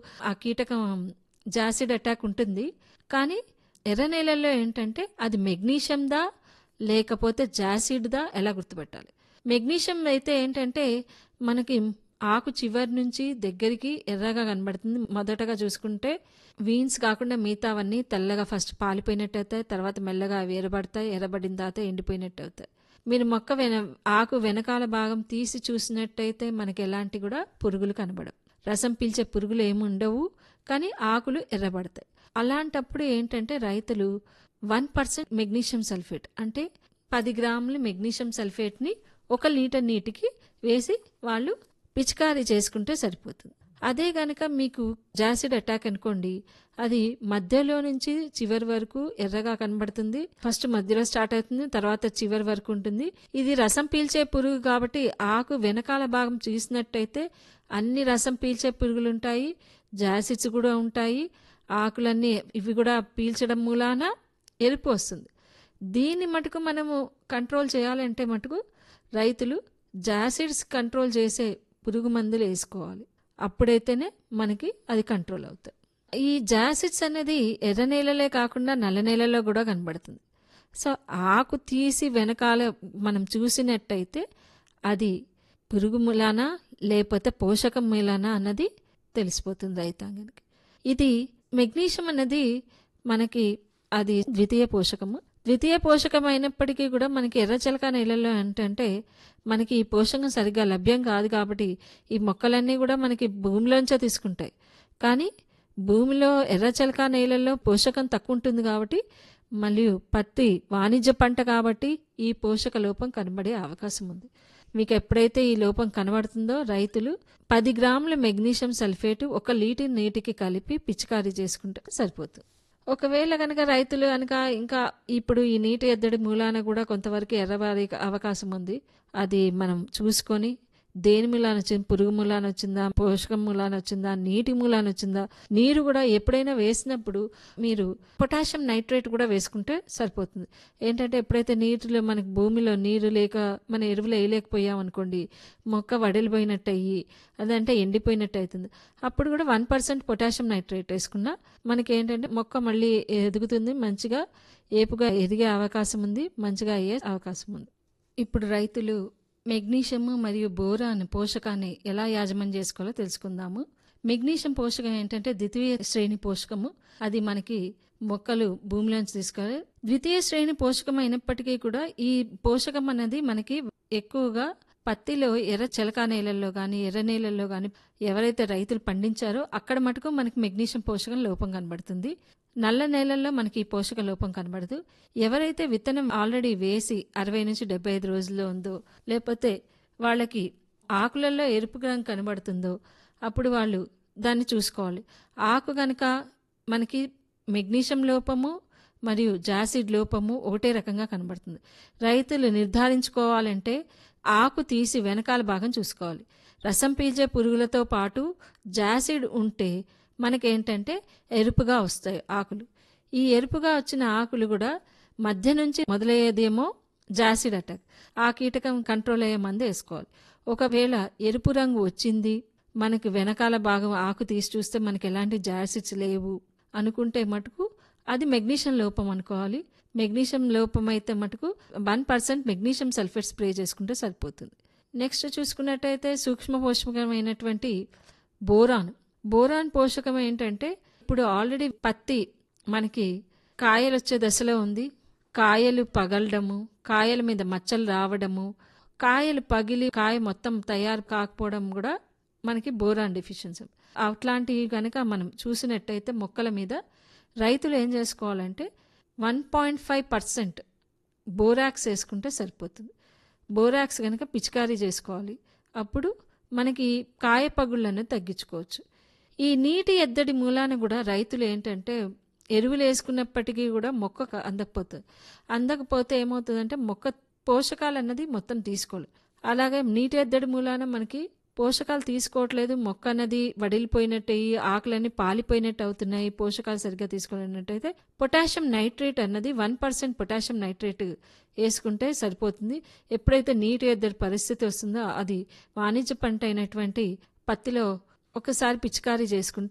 ఆ కీటకం jassid attack ఉంటుంది కానీ ఎర్ర నేలల్లో ఏంటంటే అది మెగ్నీషియందా లేకపోతే జాసిడ్దా ఎలా గుర్తుపెట్టాలి మెగ్నీషియం అయితే ఏంటంటే మనకి ఆకు చివరి నుంచి దగ్గరికి ఎర్రగా కనబడుతుంది మొదటగా చూసుకుంటే వీన్స్ కాకుండా మిగతావన్నీ తెల్లగా ఫస్ట్ పాలిపోయినట్టు అవుతాయి తర్వాత మెల్లగా అవి ఎర్రబడతాయి ఎర్రబడిన తర్వాత ఎండిపోయినట్టు అవుతాయి మీరు మొక్క వెన ఆకు వెనకాల భాగం తీసి చూసినట్టయితే మనకి ఎలాంటి కూడా పురుగులు కనబడవు రసం పీల్చే పురుగులు ఏమి ఉండవు కానీ ఆకులు ఎర్రబడతాయి అలాంటప్పుడు ఏంటంటే రైతులు వన్ పర్సెంట్ మెగ్నీషియం సల్ఫేట్ అంటే పది గ్రాములు మెగ్నీషియం సల్ఫేట్ని ఒక లీటర్ నీటికి వేసి వాళ్ళు పిచికారీ చేసుకుంటే సరిపోతుంది అదే గనక మీకు జాసిడ్ అటాక్ అనుకోండి అది మధ్యలో నుంచి చివరి వరకు ఎర్రగా కనబడుతుంది ఫస్ట్ మధ్యలో స్టార్ట్ అవుతుంది తర్వాత చివరి వరకు ఉంటుంది ఇది రసం పీల్చే పురుగు కాబట్టి ఆకు వెనకాల భాగం చూసినట్టయితే అన్ని రసం పీల్చే పురుగులు ఉంటాయి జాసిడ్స్ కూడా ఉంటాయి ఆకులన్నీ ఇవి కూడా పీల్చడం మూలాన ఎరుపు వస్తుంది దీన్ని మటుకు మనము కంట్రోల్ చేయాలంటే మటుకు రైతులు జాసిడ్స్ కంట్రోల్ చేసే పురుగు మందులు వేసుకోవాలి అప్పుడైతేనే మనకి అది కంట్రోల్ అవుతాయి ఈ జాసిడ్స్ అనేది ఎర్ర నేలలే కాకుండా నల్ల నేలలో కూడా కనబడుతుంది సో ఆకు తీసి వెనకాల మనం చూసినట్టయితే అది పురుగు మూలానా లేకపోతే పోషకం మూలానా అన్నది తెలిసిపోతుంది రైతాంగానికి ఇది మెగ్నీషియం అనేది మనకి అది ద్వితీయ పోషకము ద్వితీయ పోషకం అయినప్పటికీ కూడా మనకి ఎర్ర చిలక నేలల్లో ఏంటంటే మనకి ఈ పోషకం సరిగ్గా లభ్యం కాదు కాబట్టి ఈ మొక్కలన్నీ కూడా మనకి భూమిలోంచే తీసుకుంటాయి కానీ భూమిలో ఎర్ర చిలక నేలల్లో పోషకం తక్కువ ఉంటుంది కాబట్టి మరియు పత్తి వాణిజ్య పంట కాబట్టి ఈ పోషక లోపం కనబడే అవకాశం ఉంది మీకు ఎప్పుడైతే ఈ లోపం కనబడుతుందో రైతులు పది గ్రాముల మెగ్నీషియం సల్ఫేట్ ఒక లీటర్ నీటికి కలిపి పిచికారీ చేసుకుంటే సరిపోతుంది ఒకవేళ కనుక రైతులు కనుక ఇంకా ఇప్పుడు ఈ నీటి ఎద్దడి మూలాన కూడా కొంతవరకు ఎర్రబారి అవకాశం ఉంది అది మనం చూసుకొని దేని మూలాన వచ్చింది పురుగు మూలాన వచ్చిందా పోషకం మూలాన వచ్చిందా నీటి మూలాన వచ్చిందా నీరు కూడా ఎప్పుడైనా వేసినప్పుడు మీరు పొటాషియం నైట్రేట్ కూడా వేసుకుంటే సరిపోతుంది ఏంటంటే ఎప్పుడైతే నీటిలో మనకి భూమిలో నీరు లేక మన ఎరువులు వేయలేకపోయాం అనుకోండి మొక్క వడిలిపోయినట్టు అయ్యి అదంటే ఎండిపోయినట్టు అవుతుంది అప్పుడు కూడా వన్ పర్సెంట్ పొటాషియం నైట్రేట్ వేసుకున్నా మనకి ఏంటంటే మొక్క మళ్ళీ ఎదుగుతుంది మంచిగా ఏపుగా ఎదిగే అవకాశం ఉంది మంచిగా అయ్యే అవకాశం ఉంది ఇప్పుడు రైతులు మెగ్నీషియం మరియు బోరాన్ పోషకాన్ని ఎలా యాజమాన్యం చేసుకోవాలో తెలుసుకుందాము మెగ్నీషియం పోషకం ఏంటంటే ద్వితీయ శ్రేణి పోషకము అది మనకి మొక్కలు భూమిలోంచి తీసుకోవాలి ద్వితీయ శ్రేణి పోషకం అయినప్పటికీ కూడా ఈ పోషకం అనేది మనకి ఎక్కువగా పత్తిలో ఎర్ర చిలక నేలల్లో కానీ ఎర్ర నేలల్లో కానీ ఎవరైతే రైతులు పండించారో అక్కడ మటుకు మనకి మెగ్నీషియం పోషకం లోపం కనబడుతుంది నల్ల నేలల్లో మనకి ఈ పోషక లోపం కనబడదు ఎవరైతే విత్తనం ఆల్రెడీ వేసి అరవై నుంచి డెబ్బై ఐదు రోజుల్లో ఉందో లేకపోతే వాళ్ళకి ఆకులలో ఎరుపు రంగు కనబడుతుందో అప్పుడు వాళ్ళు దాన్ని చూసుకోవాలి ఆకు గనక మనకి మెగ్నీషియం లోపము మరియు జాసిడ్ లోపము ఒకటే రకంగా కనబడుతుంది రైతులు నిర్ధారించుకోవాలంటే ఆకు తీసి వెనకాల భాగం చూసుకోవాలి రసం పీల్చే పురుగులతో పాటు జాసిడ్ ఉంటే మనకేంటంటే ఎరుపుగా వస్తాయి ఆకులు ఈ ఎరుపుగా వచ్చిన ఆకులు కూడా మధ్య నుంచి మొదలయ్యేదేమో జాసిడ్ అటాక్ ఆ కీటకం కంట్రోల్ అయ్యే మంది వేసుకోవాలి ఒకవేళ ఎరుపు రంగు వచ్చింది మనకి వెనకాల భాగం ఆకు తీసి చూస్తే మనకి ఎలాంటి జాసిడ్స్ లేవు అనుకుంటే మటుకు అది మెగ్నీషియం లోపం అనుకోవాలి మెగ్నీషియం లోపం అయితే మటుకు one percent magnesium sulphate spray చేసుకుంటే సరిపోతుంది నెక్స్ట్ చూసుకున్నట్టయితే సూక్ష్మ పోషకమైనటువంటి బోరాన్ బోరాన్ పోషకం ఏంటంటే ఇప్పుడు ఆల్రెడీ పత్తి మనకి కాయలు వచ్చే దశలో ఉంది కాయలు పగలడము కాయల మీద మచ్చలు రావడము కాయలు పగిలి కాయ మొత్తం తయారు కాకపోవడం కూడా మనకి బోరాన్ డెఫిషియన్సీ అట్లాంటివి కనుక మనం చూసినట్టయితే మొక్కల మీద రైతులు ఏం చేసుకోవాలంటే one point five percent borax వేసుకుంటే సరిపోతుంది బోరాక్స్ కనుక పిచికారీ చేసుకోవాలి అప్పుడు మనకి కాయ పగుళ్ళను తగ్గించుకోవచ్చు ఈ నీటి ఎద్దడి మూలాన కూడా రైతులు ఏంటంటే ఎరువులు వేసుకున్నప్పటికీ కూడా మొక్క అందకపోతుంది అందకపోతే ఏమవుతుందంటే మొక్క పోషకాలు అన్నది మొత్తం తీసుకోలేదు అలాగే నీటి ఎద్దడి మూలాన మనకి పోషకాలు తీసుకోవట్లేదు మొక్క అన్నది వడిలిపోయినట్టు అయ్యి ఆకులన్నీ పాలిపోయినట్టు అవుతున్నాయి పోషకాలు సరిగ్గా తీసుకోలేనట్టయితే పొటాషియం నైట్రేట్ అన్నది వన్ పర్సెంట్ పొటాషియం నైట్రేట్ వేసుకుంటే సరిపోతుంది ఎప్పుడైతే నీటి ఎద్దడి పరిస్థితి వస్తుందో అది వాణిజ్య పంట అయినటువంటి పత్తిలో ఒకసారి పిచికారీ చేసుకుంటే